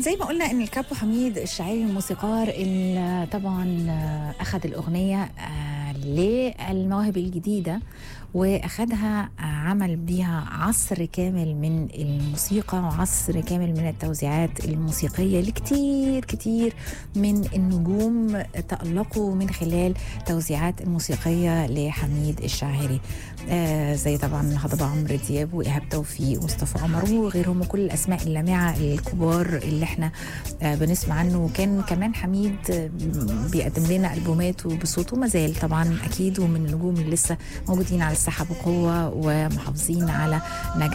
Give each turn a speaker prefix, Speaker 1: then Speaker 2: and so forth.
Speaker 1: زي ما قلنا ان الكابو حميد الشاعري الموسيقار اللي طبعا اخذ الاغنيه للمواهب الجديده واخدها عمل بيها عصر كامل من الموسيقى وعصر كامل من التوزيعات الموسيقيه لكتير كتير من النجوم تألقوا من خلال توزيعات الموسيقيه لحميد الشاعري آه زي طبعا الهضبه عمرو دياب وايهاب توفيق ومصطفى عمر وغيرهم وكل الاسماء اللامعه الكبار اللي احنا آه بنسمع عنه وكان كمان حميد بيقدم لنا البوماته بصوته ما زال طبعا اكيد ومن النجوم اللي لسه موجودين على الساحه بقوه ومحافظين على نجاح